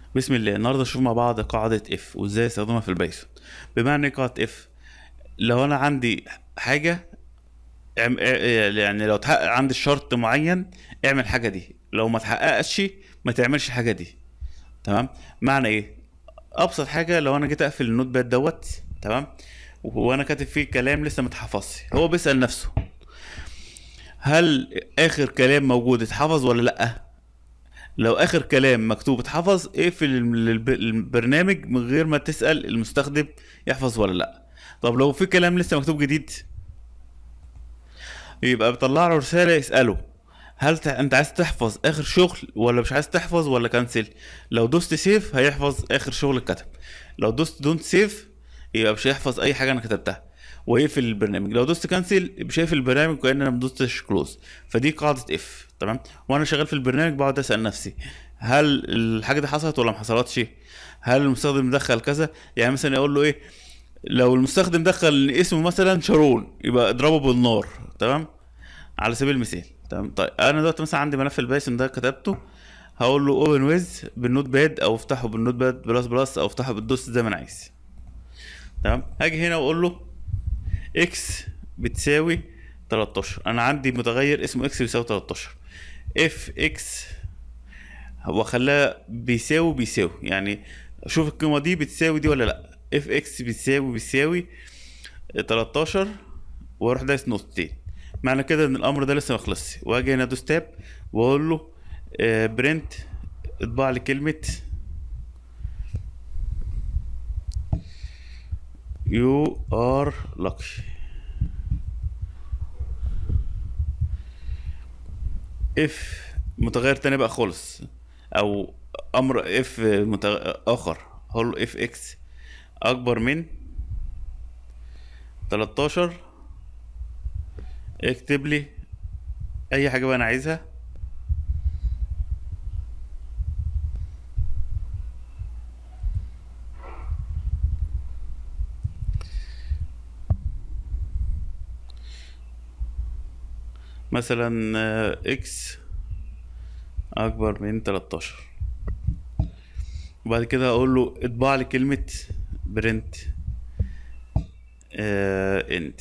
بسم الله النهارده نشوف مع بعض قاعدة اف وازاي استخدمها في البايثون بمعنى ايه قاعدة اف لو انا عندي حاجة اعم- اه- يعني لو تحقق عندي شرط معين اعمل الحاجة دي لو ما تحققش ما تعملش الحاجة دي تمام معنى ايه ابسط حاجة لو انا جيت اقفل النوت باد دوت تمام وانا كاتب فيه كلام لسه متحفظش هو بيسأل نفسه هل اخر كلام موجود اتحفظ ولا لا لو اخر كلام مكتوب اتحفظ اقفل الم- الب- البرنامج من غير ما تسأل المستخدم يحفظ ولا لا طب لو في كلام لسه مكتوب جديد يبقى بيطلع له رسالة يسأله هل ت... انت عايز تحفظ اخر شغل ولا مش عايز تحفظ ولا كنسل لو دوست سيف هيحفظ اخر شغل اتكتب لو دوست دونت سيف يبقى مش هيحفظ اي حاجه انا كتبتها ويقفل البرنامج لو دوست كنسل مش هيقفل البرنامج كأن انا ما دوستش كلوز فدي قاعده اف تمام وانا شغال في البرنامج بقعد اسال نفسي هل الحاجه دي حصلت ولا ما حصلتش هل المستخدم دخل كذا يعني مثلا يقول له ايه لو المستخدم دخل اسمه مثلا شارون يبقى اضربه بالنار تمام على سبيل المثال تمام طيب انا دلوقتي مثلا عندي ملف البايثون ده كتبته هقول له اوبن ويز بالنوت باد او افتحه بالنوت باد بلس بلس او افتحه بالدوس زي ما انا عايز تمام هاجي هنا واقول له اكس بتساوي 13 انا عندي متغير اسمه اكس بيساوي 13 اف اكس واخليها بيساوي بيساوي يعني شوف القيمه دي بتساوي دي ولا لا اف اكس بتساوي بيساوي 13 واروح دايس نقطتين معنى كده ان الامر ده لسه ما خلصش واجي هنا ادوس تاب واقول له برنت اطبع لي كلمه يو ار lucky اف متغير تاني بقى خالص او امر اف متغ... اخر هقول له اف اكس اكبر من 13 اكتب لي اي حاجه بقى انا عايزها مثلا آه، اكس اكبر من 13 وبعد كده اقول له اطبع لي كلمه برنت آه انت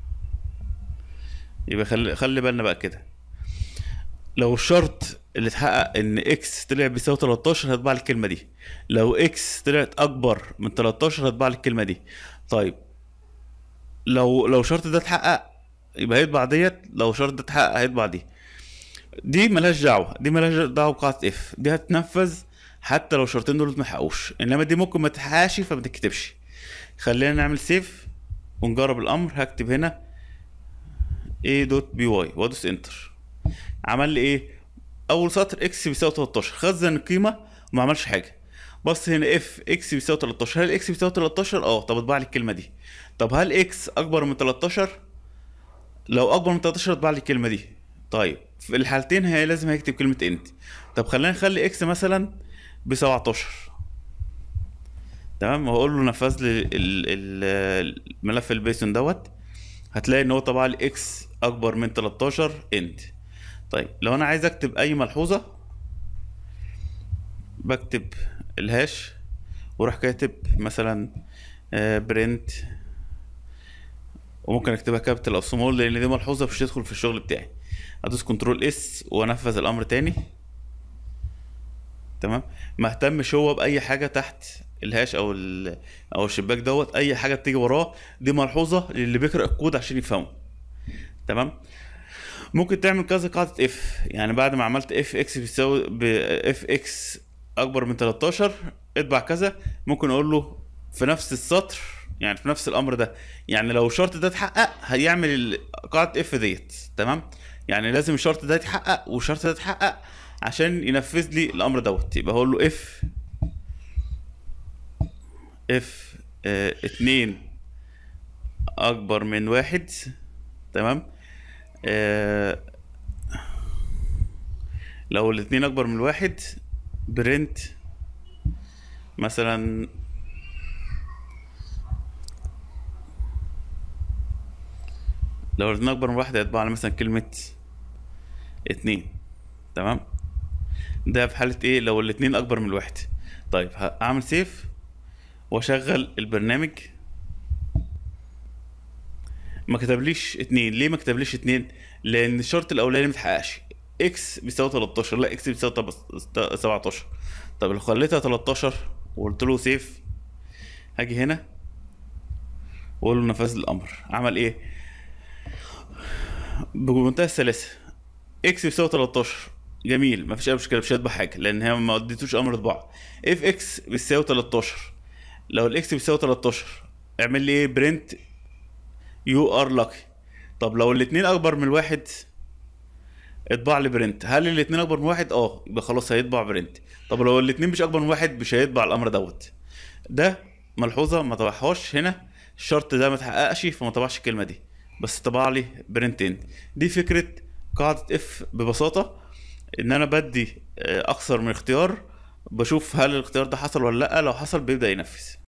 يبقى خلي خلي بالنا بقى كده لو الشرط اللي اتحقق ان اكس طلع بيساوي 13 هتطبع لي الكلمه دي لو اكس طلعت اكبر من 13 هتطبع لي الكلمه دي طيب لو لو الشرط ده اتحقق يبقى هيطبع ديت لو الشرط ده اتحقق هيطبع دي دي ملهاش دعوه دي ملهاش دعوه بقاعده اف دي هتنفذ حتى لو الشرطين دول ما حققوش انما دي ممكن ما تحققش فما تتكتبش خلينا نعمل سيف ونجرب الامر هكتب هنا a دوت بي واي وادوس انتر عمل لي ايه اول سطر اكس بيساوي 13 خزن القيمه وما عملش حاجه بص هنا اف اكس بيساوي 13 هل اكس بيساوي 13 اه طب اطبع لي الكلمه دي طب هل اكس اكبر من 13 لو اكبر من 13 اطبع لي الكلمه دي طيب في الحالتين هي لازم هيكتب كلمه انت طب خلينا نخلي اكس مثلا ب 17 تمام وهقول له نفذ لي ال- ال- الملف البايثون دوت هتلاقي ان هو طبع لي اكس اكبر من 13 انت طيب لو انا عايز اكتب اي ملحوظه بكتب الهاش واروح كاتب مثلا برنت وممكن اكتبها كابيتال او سمول لان دي ملحوظه مش تدخل في الشغل بتاعي ادوس كنترول اس وانفذ الامر تاني تمام ما اهتمش هو باي حاجه تحت الهاش او ال... او الشباك دوت اي حاجه بتيجي وراه دي ملحوظه للي بيقرا الكود عشان يفهمه تمام ممكن تعمل كذا قاعده اف يعني بعد ما عملت اف اكس بيساوي اف اكس اكبر من 13 اطبع كذا ممكن اقول له في نفس السطر يعني في نفس الامر ده يعني لو الشرط ده اتحقق هيعمل ال- قاعده اف ديت تمام يعني لازم الشرط ده يتحقق والشرط ده يتحقق عشان ينفذ لي الامر دوت يبقى هقول له اف اف اه اتنين اكبر من واحد تمام اه لو الاتنين اكبر من واحد برنت مثلا لو الاتنين اكبر من واحد هيطبع لي مثلا كلمة اتنين تمام ده في حالة ايه لو الاتنين اكبر من الواحد طيب هعمل سيف واشغل البرنامج ما كتبليش اتنين ليه ما كتبليش اتنين لان الشرط الاولاني متحققش اكس بيساوي 13 لا اكس بيساوي طب- 17 طب لو خليتها 13 وقلت له سيف هاجي هنا واقول له نفذ الامر عمل ايه بمنتهى السلاسه اكس بيساوي 13 جميل مفيش اي مشكله مش هيطبع حاجه لان هي ما اديتوش امر طباعه اف اكس بيساوي 13 لو الاكس بيساوي 13 اعمل لي ايه برنت يو ار لاكي طب لو الاتنين اكبر من الواحد اطبع لي برنت هل الاتنين اكبر من واحد اه يبقى خلاص هيطبع برنت طب لو الاتنين مش اكبر من واحد مش هيطبع الامر دوت ده ملحوظه ما طبعهاش هنا الشرط ده ما اتحققش فما طبعش الكلمه دي بس طبع لي برنتين دي فكره قاعده اف ببساطه ان انا بدي آه، اكثر من اختيار بشوف هل الاختيار ده حصل ولا لا لو حصل بيبدا ينفذ